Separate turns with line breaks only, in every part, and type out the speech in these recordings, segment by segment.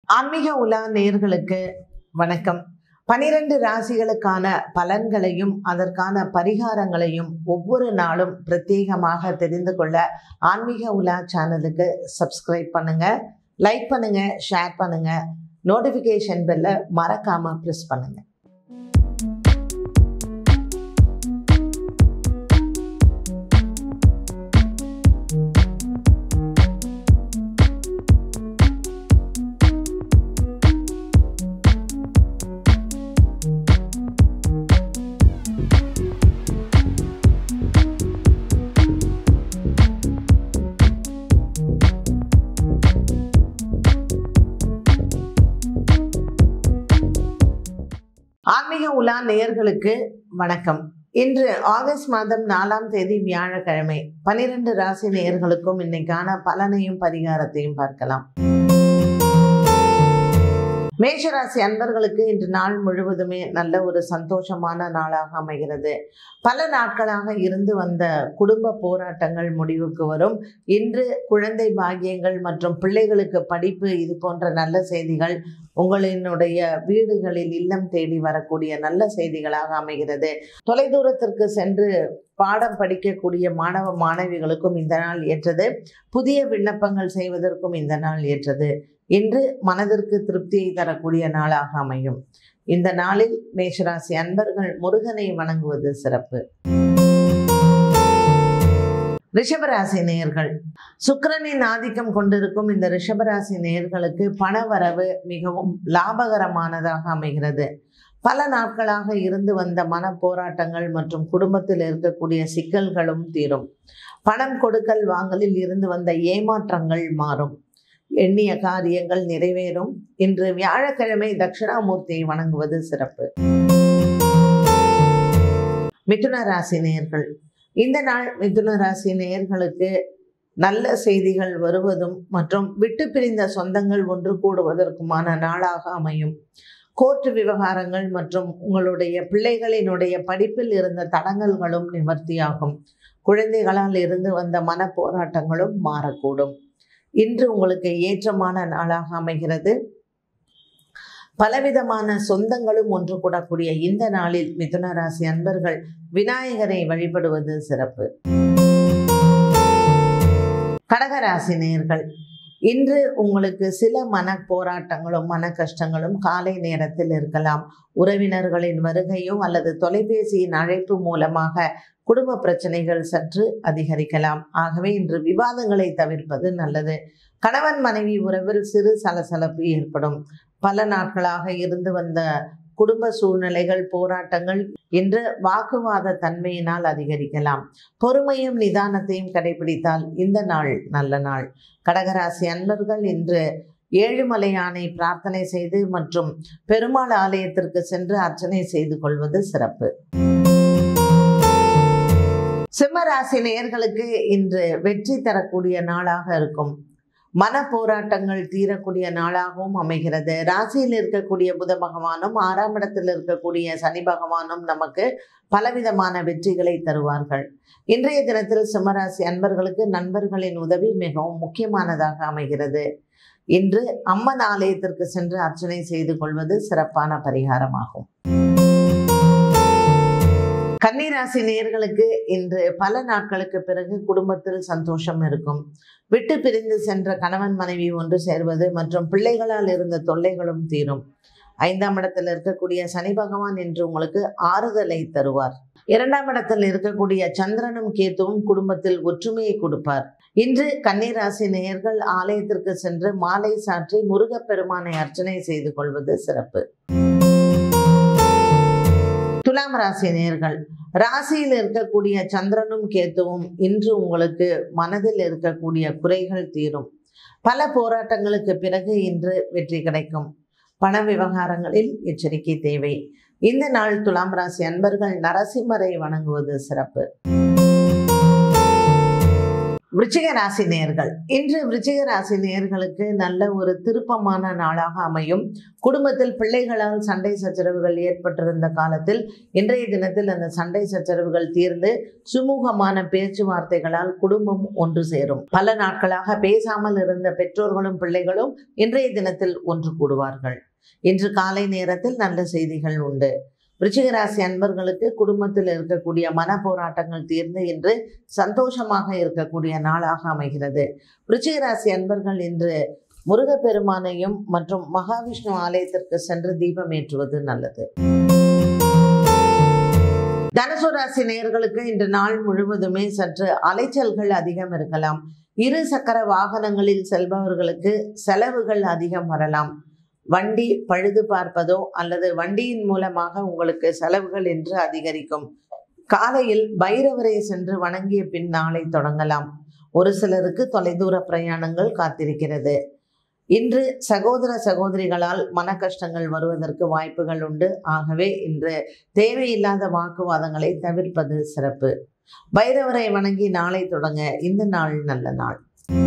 ஆன்மீக உலா நேர்களுக்கு வணக்கம் பனிரெண்டு ராசிகளுக்கான பலன்களையும் அதற்கான பரிகாரங்களையும் ஒவ்வொரு நாளும் பிரத்யேகமாக தெரிந்து கொள்ள ஆன்மீக உலா சேனலுக்கு சப்ஸ்கிரைப் பண்ணுங்க லைக் பண்ணுங்க ஷேர் பண்ணுங்க நோட்டிஃபிகேஷன் பெல்ல மறக்காம ப்ரெஸ் பண்ணுங்க ஆன்மீக உலா நேயர்களுக்கு வணக்கம் இன்று ஆகஸ்ட் மாதம் நாலாம் தேதி வியாழக்கிழமை பனிரெண்டு ராசி நேயர்களுக்கும் இன்னைக்கான பலனையும் பரிகாரத்தையும் பார்க்கலாம் மேஷராசி அன்பர்களுக்கு இன்று நாள் முழுவதுமே நல்ல ஒரு சந்தோஷமான நாளாக அமைகிறது பல நாட்களாக இருந்து வந்த குடும்ப போராட்டங்கள் முடிவுக்கு வரும் இன்று குழந்தை பாக்கியங்கள் மற்றும் பிள்ளைகளுக்கு படிப்பு இது போன்ற நல்ல செய்திகள் உங்களினுடைய வீடுகளில் இல்லம் தேடி வரக்கூடிய நல்ல செய்திகளாக அமைகிறது தொலைதூரத்திற்கு சென்று பாடம் படிக்கக்கூடிய மாணவ மாணவிகளுக்கும் இந்த நாள் ஏற்றது புதிய விண்ணப்பங்கள் செய்வதற்கும் இந்த நாள் ஏற்றது இன்று மனதிற்கு திருப்தியை தரக்கூடிய நாளாக அமையும் இந்த நாளில் மேஷராசி அன்பர்கள் முருகனை வணங்குவது சிறப்பு ரிஷபராசி நேயர்கள் சுக்கிரனின் ஆதிக்கம் கொண்டிருக்கும் இந்த ரிஷபராசி நேயர்களுக்கு பண வரவு மிகவும் லாபகரமானதாக அமைகிறது பல நாட்களாக இருந்து வந்த மன போராட்டங்கள் மற்றும் குடும்பத்தில் இருக்கக்கூடிய சிக்கல்களும் தீரும் பணம் கொடுக்கல் வாங்கலில் இருந்து வந்த ஏமாற்றங்கள் மாறும் எண்ணிய காரியங்கள் நிறைவேறும் இன்று வியாழக்கிழமை தட்சிணாமூர்த்தியை வணங்குவது சிறப்பு மிதுன ராசி நேயர்கள் இந்த நாள் மிதுன ராசி நேயர்களுக்கு நல்ல செய்திகள் வருவதும் மற்றும் விட்டு பிரிந்த சொந்தங்கள் ஒன்று கூடுவதற்குமான நாளாக அமையும் கோர்ட்டு விவகாரங்கள் மற்றும் உங்களுடைய பிள்ளைகளினுடைய படிப்பில் இருந்த தடங்கல்களும் நிவர்த்தியாகும் குழந்தைகளால் இருந்து வந்த மன போராட்டங்களும் மாறக்கூடும் இன்று உங்களுக்கு ஏற்றமான நாளாக அமைகிறது பலவிதமான சொந்தங்களும் ஒன்று கூடக்கூடிய இந்த நாளில் மிதுன ராசி அன்பர்கள் விநாயகரை வழிபடுவது சிறப்பு கடகராசி நேர்கள் இன்று உங்களுக்கு சில மன போராட்டங்களும் மன கஷ்டங்களும் காலை நேரத்தில் இருக்கலாம் உறவினர்களின் வருகையோ அல்லது தொலைபேசியின் அழைப்பு மூலமாக குடும்ப பிரச்சனைகள் சற்று அதிகரிக்கலாம் ஆகவே இன்று விவாதங்களை தவிர்ப்பது நல்லது கணவன் மனைவி உறவில் சிறு சலசலப்பு ஏற்படும் பல நாட்களாக இருந்து வந்த குடும்ப சூழ்நிலைகள் போராட்டங்கள் இன்று வாக்குவாத தன்மையினால் அதிகரிக்கலாம் பொறுமையும் நிதானத்தையும் கடைபிடித்தால் இந்த நாள் நல்ல நாள் கடகராசி அன்பர்கள் இன்று ஏழுமலையானை பிரார்த்தனை செய்து மற்றும் பெருமாள் ஆலயத்திற்கு சென்று அர்ச்சனை செய்து கொள்வது சிறப்பு சிம்மராசி நேயர்களுக்கு இன்று வெற்றி தரக்கூடிய நாளாக இருக்கும் மன போராட்டங்கள் தீரக்கூடிய நாளாகவும் அமைகிறது ராசியில் இருக்கக்கூடிய புத பகவானும் ஆறாம் இடத்தில் இருக்கக்கூடிய சனி பகவானும் நமக்கு பலவிதமான வெற்றிகளை தருவார்கள் இன்றைய தினத்தில் சிம்மராசி அன்பர்களுக்கு நண்பர்களின் உதவி மிகவும் முக்கியமானதாக அமைகிறது இன்று அம்மன் ஆலயத்திற்கு சென்று அர்ச்சனை செய்து கொள்வது சிறப்பான பரிகாரமாகும் கன்னிராசி நேர்களுக்கு இன்று பல நாட்களுக்கு பிறகு குடும்பத்தில் சந்தோஷம் இருக்கும் விட்டு பிரிந்து சென்ற கணவன் மனைவி ஒன்று சேர்வது மற்றும் பிள்ளைகளால் இருந்த தொல்லைகளும் தீரும் ஐந்தாம் இடத்தில் இருக்கக்கூடிய சனி பகவான் என்று உங்களுக்கு ஆறுதலை தருவார் இரண்டாம் இடத்தில் இருக்கக்கூடிய சந்திரனும் கேத்துவும் குடும்பத்தில் ஒற்றுமையை கொடுப்பார் இன்று கன்னிராசி நேயர்கள் ஆலயத்திற்கு சென்று மாலை சாற்றி முருகப்பெருமானை அர்ச்சனை செய்து கொள்வது சிறப்பு துலாம் ராசி நேர்கள் ராசியில் இருக்கக்கூடிய சந்திரனும் கேத்துவும் இன்று உங்களுக்கு மனதில் இருக்கக்கூடிய குறைகள் தீரும் பல போராட்டங்களுக்கு பிறகு இன்று வெற்றி கிடைக்கும் பண விவகாரங்களில் எச்சரிக்கை தேவை இந்த நாள் துலாம் ராசி அன்பர்கள் நரசிம்மரை வணங்குவது சிறப்பு விருச்சிக ராசி நேர்கள் இன்று விருச்சிக ராசி நேர்களுக்கு நல்ல ஒரு திருப்பமான நாளாக அமையும் குடும்பத்தில் பிள்ளைகளால் சண்டை சச்சரவுகள் ஏற்பட்டிருந்த காலத்தில் இன்றைய தினத்தில் அந்த சண்டை சச்சரவுகள் தீர்ந்து சுமூகமான பேச்சுவார்த்தைகளால் குடும்பம் ஒன்று சேரும் பல நாட்களாக பேசாமல் இருந்த பெற்றோர்களும் பிள்ளைகளும் இன்றைய தினத்தில் ஒன்று கூடுவார்கள் இன்று காலை நேரத்தில் நல்ல செய்திகள் உண்டு விருச்சிகராசி அன்பர்களுக்கு குடும்பத்தில் இருக்கக்கூடிய மன போராட்டங்கள் தீர்ந்து இன்று சந்தோஷமாக இருக்கக்கூடிய நாளாக அமைகிறது விருச்சிகராசி அன்பர்கள் இன்று முருகப்பெருமானையும் மற்றும் மகாவிஷ்ணு ஆலயத்திற்கு சென்று தீபம் ஏற்றுவது நல்லது தனுசு ராசி நேயர்களுக்கு இன்று நாள் முழுவதுமே சற்று அலைச்சல்கள் அதிகம் இருக்கலாம் இரு சக்கர வாகனங்களில் செல்பவர்களுக்கு செலவுகள் அதிகம் வரலாம் வண்டி பழுது பார்ப்பதோ அல்லது வண்டியின் மூலமாக உங்களுக்கு செலவுகள் என்று அதிகரிக்கும் காலையில் பைரவரை சென்று வணங்கிய பின் நாளை தொடங்கலாம் ஒரு சிலருக்கு தொலைதூர பிரயாணங்கள் காத்திருக்கிறது இன்று சகோதர சகோதரிகளால் மன கஷ்டங்கள் வருவதற்கு வாய்ப்புகள் உண்டு ஆகவே இன்று தேவையில்லாத வாக்குவாதங்களை தவிர்ப்பது சிறப்பு பைரவரை வணங்கி நாளை தொடங்க இந்த நாள் நல்ல நாள்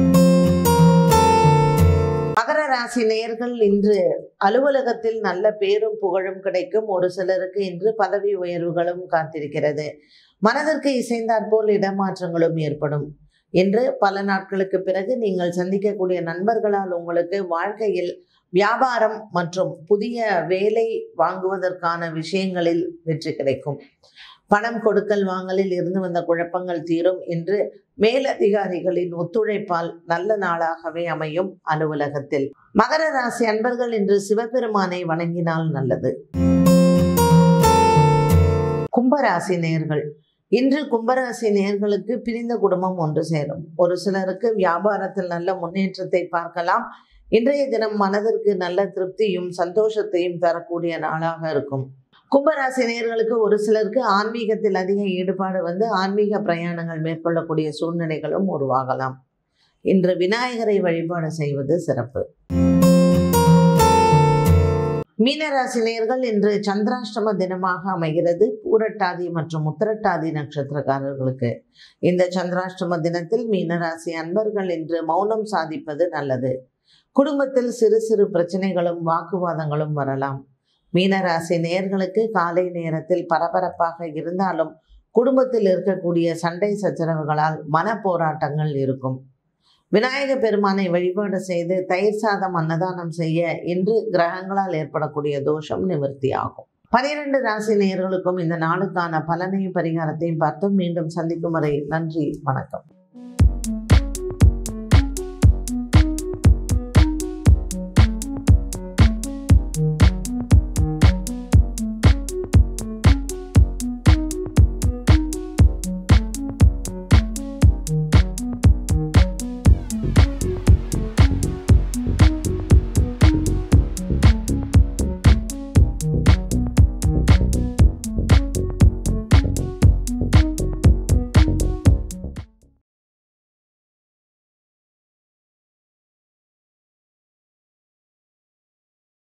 மகர ராசி நேயர்கள் இன்று அலுவலகத்தில் நல்ல பேரும் புகழும் கிடைக்கும் ஒரு சிலருக்கு இன்று பதவி உயர்வுகளும் காத்திருக்கிறது மனதிற்கு இசைந்தாற்போல் இடமாற்றங்களும் ஏற்படும் இன்று பல நாட்களுக்கு பிறகு நீங்கள் சந்திக்கக்கூடிய நண்பர்களால் உங்களுக்கு வாழ்க்கையில் வியாபாரம் மற்றும் புதிய வேலை வாங்குவதற்கான விஷயங்களில் வெற்றி கிடைக்கும் பணம் கொடுக்கல் வாங்கலில் இருந்து வந்த குழப்பங்கள் தீரும் என்று மேலதிகாரிகளின் ஒத்துழைப்பால் நல்ல நாளாகவே அமையும் அலுவலகத்தில் மகர ராசி அன்பர்கள் இன்று சிவபெருமானை வணங்கினால் நல்லது கும்பராசி நேர்கள் இன்று கும்பராசி நேர்களுக்கு பிரிந்த குடும்பம் ஒன்று சேரும் ஒரு சிலருக்கு வியாபாரத்தில் நல்ல முன்னேற்றத்தை பார்க்கலாம் இன்றைய தினம் மனதிற்கு நல்ல திருப்தியும் சந்தோஷத்தையும் தரக்கூடிய நாளாக இருக்கும் கும்பராசி நேர்களுக்கு ஒரு சிலருக்கு ஆன்மீகத்தில் அதிக ஈடுபாடு வந்து ஆன்மீக பிரயாணங்கள் மேற்கொள்ளக்கூடிய சூழ்நிலைகளும் உருவாகலாம் இன்று விநாயகரை வழிபாடு செய்வது சிறப்பு மீனராசி நேர்கள் இன்று சந்திராஷ்டம தினமாக அமைகிறது பூரட்டாதி மற்றும் உத்திரட்டாதி நட்சத்திரக்காரர்களுக்கு இந்த சந்திராஷ்டம தினத்தில் மீனராசி அன்பர்கள் இன்று மௌனம் சாதிப்பது நல்லது குடும்பத்தில் சிறு சிறு பிரச்சனைகளும் வாக்குவாதங்களும் வரலாம் மீனராசி நேர்களுக்கு காலை நேரத்தில் பரபரப்பாக இருந்தாலும் குடும்பத்தில் இருக்கக்கூடிய சண்டை சச்சரவுகளால் மன போராட்டங்கள் இருக்கும் விநாயக பெருமானை வழிபாடு செய்து தயிர் சாதம் அன்னதானம் செய்ய இன்று கிரகங்களால் ஏற்படக்கூடிய தோஷம் நிவர்த்தி ஆகும் பனிரெண்டு ராசி நேயர்களுக்கும் இந்த நாளுக்கான பலனையும் பரிகாரத்தையும் பார்த்தும் மீண்டும் சந்திக்கும் வரை நன்றி வணக்கம்